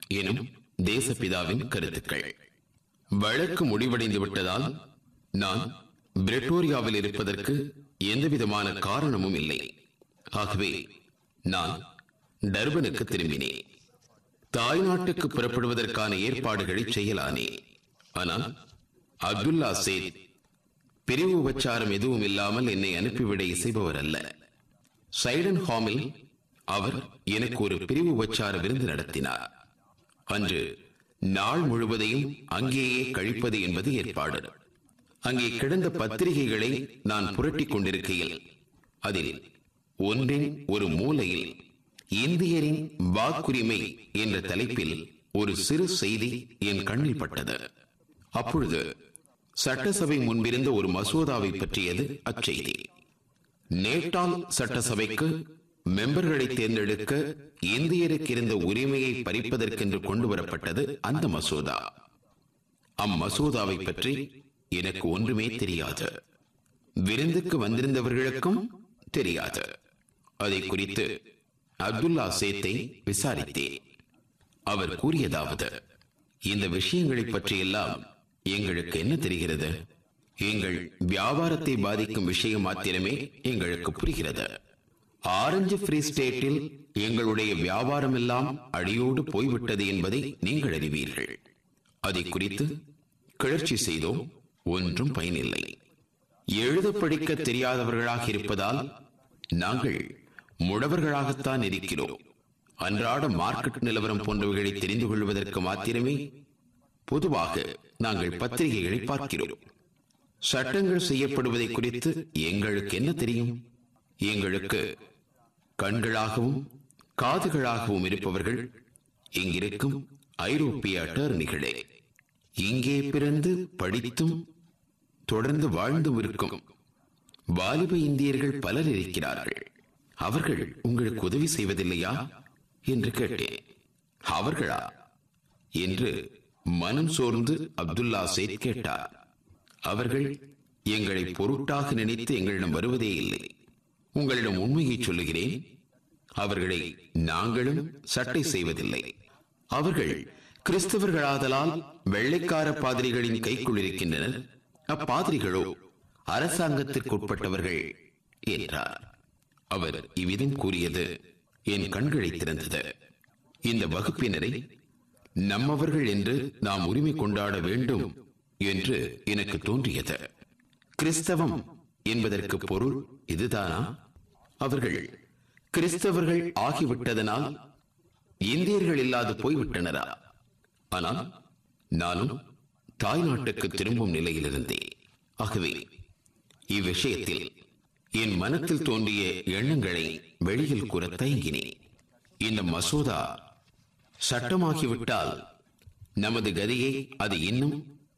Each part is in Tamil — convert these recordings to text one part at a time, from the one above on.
எனும் தேசப்பிதாவின் கருத்துக்கள் வழக்கு முடிவடைந்து விட்டதால் நான் பிரிட்டோரியாவில் இருப்பதற்கு எந்தவிதமான காரணமும் இல்லை ஆகவே நான் டர்பனுக்கு திரும்பினேன் தாய்நாட்டுக்கு புறப்படுவதற்கான ஏற்பாடுகளை செய்யலானே ஆனால் அப்துல்லா சேத் பிரிவு உபச்சாரம் எதுவும் இல்லாமல் என்னை அனுப்பிவிட இசைபவர் அல்ல சைடன் ஹாமில் அவர் எனக்கு ஒரு பிரிவு உபச்சார விருந்து நடத்தினார் அன்று நாள் முழுவதையும் அங்கேயே கழிப்பது என்பது ஏற்பாடு அங்கே கிடந்த பத்திரிகைகளை நான் புரட்டிக் கொண்டிருக்கையில் அதில் ஒன்றின் ஒரு மூலையில் இந்தியரின் வாக்குரிமை என்ற தலைப்பில் ஒரு சிறு செய்தி என் கண்ணில் பட்டது அப்பொழுது சட்டசபை முன்பிருந்த ஒரு மசோதாவை பற்றியது அச்செய்தி நேட்டால் சட்டசபைக்கு மெம்பர்களை தேர்ந்தெடுக்க இந்தியருக்கு இருந்த உரிமையை பறிப்பதற்கென்று கொண்டு வரப்பட்டது அந்த மசோதா அம்மசோதாவை பற்றி எனக்கு ஒன்றுமே தெரியாது விருந்துக்கு வந்திருந்தவர்களுக்கும் தெரியாது அதை குறித்து அப்துல்லா சேத்தை விசாரித்தேன் அவர் கூறியதாவது இந்த விஷயங்களை பற்றியெல்லாம் எங்களுக்கு என்ன தெரிகிறது எங்கள் வியாபாரத்தை பாதிக்கும் விஷயம் மாத்திரமே எங்களுக்கு புரிகிறது ஆரஞ்சு ஃப்ரீ ஸ்டேட்டில் எங்களுடைய வியாபாரம் எல்லாம் அடியோடு போய்விட்டது என்பதை நீங்கள் அறிவீர்கள் அதை குறித்து கிளர்ச்சி செய்தோம் ஒன்றும் பயனில்லை எழுத படிக்க தெரியாதவர்களாக இருப்பதால் நாங்கள் முடவர்களாகத்தான் இருக்கிறோம் அன்றாட மார்க்கெட் நிலவரம் போன்றவைகளை தெரிந்து கொள்வதற்கு மாத்திரமே பொதுவாக நாங்கள் பத்திரிகைகளை பார்க்கிறோம் சட்டங்கள் செய்யப்படுவதை குறித்து எங்களுக்கு என்ன தெரியும் எங்களுக்கு கண்களாகவும் காதுகளாகவும் இருப்பவர்கள் இங்கிருக்கும் ஐரோப்பிய அட்டர்னிகளே இங்கே பிறந்து படித்தும் தொடர்ந்து வாழ்ந்தும் இருக்கும் வாலிப இந்தியர்கள் பலர் இருக்கிறார்கள் அவர்கள் உங்களுக்கு உதவி செய்வதில்லையா என்று கேட்டேன் அவர்களா என்று மனம் சோர்ந்து அப்துல்லா சேத் கேட்டார் அவர்கள் எங்களை பொருட்டாக நினைத்து எங்களிடம் வருவதே இல்லை உங்களிடம் உண்மையை சொல்லுகிறேன் அவர்களை நாங்களும் சட்டை செய்வதில்லை அவர்கள் கிறிஸ்தவர்களாதலால் வெள்ளைக்கார பாதிரிகளின் கைக்குள் இருக்கின்றனர் அப்பாதிரிகளோ அரசாங்கத்திற்கு உட்பட்டவர்கள் என்றார் அவர் இவ்விதம் கூறியது என் கண்களை திறந்தது இந்த வகுப்பினரை நம்மவர்கள் என்று நாம் உரிமை கொண்டாட வேண்டும் என்று எனக்கு தோன்றியது கிறிஸ்தவம் என்பதற்கு பொருள் இதுதானா அவர்கள் கிறிஸ்தவர்கள் ஆகிவிட்டதனால் இந்தியர்கள் இல்லாது போய்விட்டனரா ஆனால் நானும் தாய்நாட்டுக்கு திரும்பும் நிலையில் இருந்தேன் ஆகவே இவ்விஷயத்தில் என் மனத்தில் தோன்றிய எண்ணங்களை வெளியில் கூற தயங்கினேன் இந்த மசோதா சட்டமாகிவிட்டால் நமது கதியை அது இன்னும்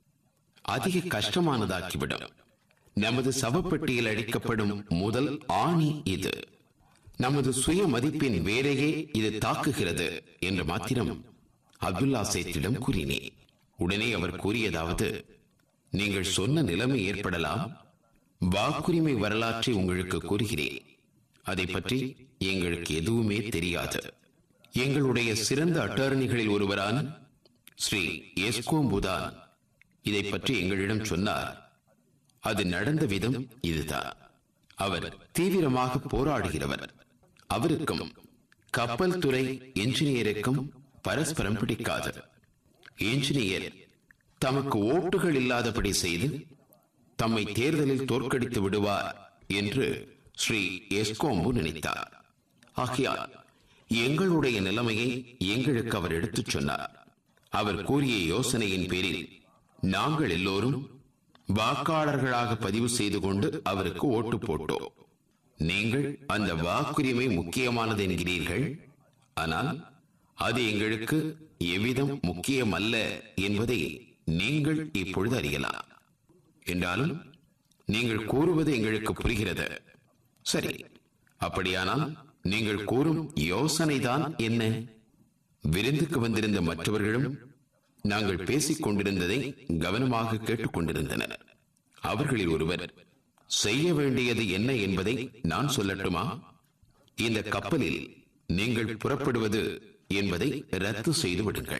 அதிக கஷ்டமானதாக்கிவிடும் நமது சவப்பெட்டியில் அடிக்கப்படும் முதல் ஆணி இது நமது சுய மதிப்பின் வேரையே இது தாக்குகிறது என்று மாத்திரம் அப்துல்லா சேத்திடம் கூறினேன் உடனே அவர் கூறியதாவது நீங்கள் சொன்ன நிலைமை ஏற்படலாம் வாக்குரிமை வரலாற்றை உங்களுக்கு கூறுகிறேன் அதை பற்றி எங்களுக்கு எதுவுமே தெரியாது எங்களுடைய சிறந்த அட்டாரணிகளில் ஒருவரான ஸ்ரீ எஸ்கோம்புதான் இதை பற்றி எங்களிடம் சொன்னார் அது நடந்த விதம் இதுதான் அவர் தீவிரமாக போராடுகிறவர் அவருக்கும் கப்பல் துறை என்ஜினியருக்கும் பரஸ்பரம் பிடிக்காது என்ஜினியர் தமக்கு ஓட்டுகள் இல்லாதபடி செய்து தம்மை தேர்தலில் தோற்கடித்து விடுவார் என்று ஸ்ரீ எஸ்கோம்பு நினைத்தார் ஆகையால் எங்களுடைய நிலைமையை எங்களுக்கு அவர் எடுத்துச் சொன்னார் அவர் கூறிய யோசனையின் பேரில் நாங்கள் எல்லோரும் வாக்காளர்களாக பதிவு செய்து கொண்டு அவருக்கு ஓட்டு போட்டோம் நீங்கள் அந்த வாக்குரிமை முக்கியமானது என்கிறீர்கள் ஆனால் அது எங்களுக்கு எவ்விதம் முக்கியமல்ல என்பதை நீங்கள் இப்பொழுது அறியலாம் என்றாலும் நீங்கள் கூறுவது எங்களுக்கு புரிகிறது சரி அப்படியானால் நீங்கள் கூறும் யோசனைதான் என்ன விருந்துக்கு வந்திருந்த மற்றவர்களும் நாங்கள் பேசிக் கொண்டிருந்ததை கவனமாக கேட்டுக்கொண்டிருந்தனர் அவர்களில் ஒருவர் செய்ய வேண்டியது என்ன என்பதை நான் சொல்லட்டுமா இந்த கப்பலில் நீங்கள் புறப்படுவது என்பதை ரத்து செய்து விடுங்கள்